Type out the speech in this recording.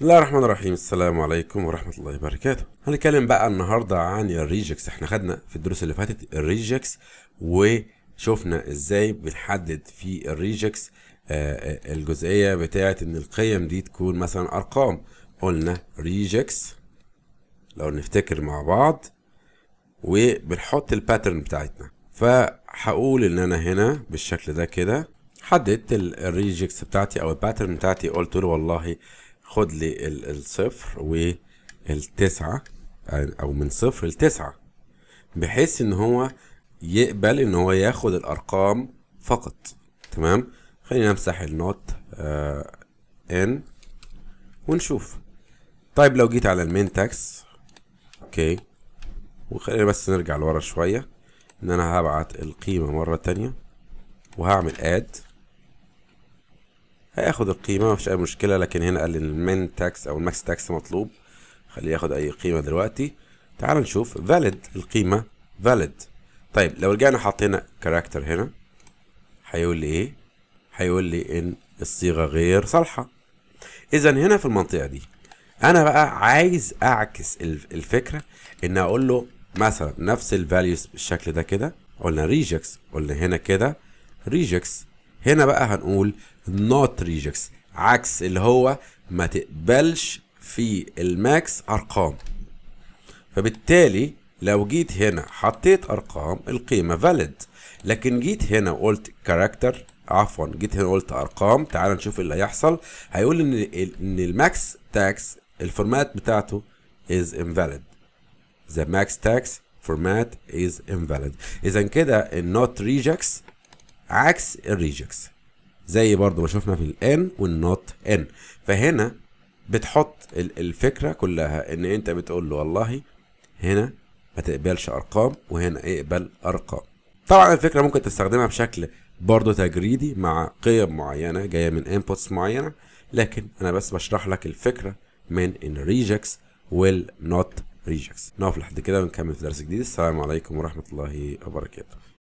بسم الله الرحمن الرحيم السلام عليكم ورحمة الله وبركاته هنتكلم بقى النهاردة عن الريجكس احنا خدنا في الدروس اللي فاتت الريجكس وشوفنا ازاي بنحدد في الريجكس آه، الجزئية بتاعة ان القيم دي تكون مثلا ارقام قلنا ريجكس لو نفتكر مع بعض وبنحط الباترن بتاعتنا فهقول ان انا هنا بالشكل ده كده حددت الريجكس بتاعتي او الباترن بتاعتي قلت له والله خد لي ال- الصفر والتسعة او من صفر لتسعة بحيث ان هو يقبل ان هو ياخد الارقام فقط تمام خلينا نمسح النوت آه ان ونشوف طيب لو جيت على المين تاكس اوكي وخلينا بس نرجع لورا شوية ان انا هبعت القيمة مرة تانية وهعمل اد هياخد القيمة مفيش أي مشكلة لكن هنا قال لي إن المين تاكس أو الماكس تاكس مطلوب خليه ياخد أي قيمة دلوقتي تعال نشوف valid القيمة valid طيب لو رجعنا حطينا كاركتر هنا هيقول لي إيه؟ هيقول لي إن الصيغة غير صالحة إذا هنا في المنطقة دي أنا بقى عايز أعكس الف- الفكرة إن أقول له مثلا نفس الفاليوز بالشكل ده كده قلنا ريجكس قلنا هنا كده ريجكس هنا بقى هنقول not rejects عكس اللي هو ما تقبلش في الماكس ارقام فبالتالي لو جيت هنا حطيت ارقام القيمه valid لكن جيت هنا وقلت كاركتر عفوا جيت هنا وقلت ارقام تعال نشوف اللي هيحصل هيقول ان ان الماكس تاكس الفورمات بتاعته is invalid the max tax format is invalid اذا كده النوت rejects عكس الريجكس زي برضو ما شفنا في الان والنوت ان فهنا بتحط ال- الفكره كلها ان انت بتقول له والله هنا ما تقبلش ارقام وهنا اقبل ارقام طبعا الفكره ممكن تستخدمها بشكل برضو تجريدي مع قيم معينه جايه من انبوتس معينه لكن انا بس بشرح لك الفكره من ان ريجكس والنوت ريجكس نقف لحد كده ونكمل في درس جديد السلام عليكم ورحمه الله وبركاته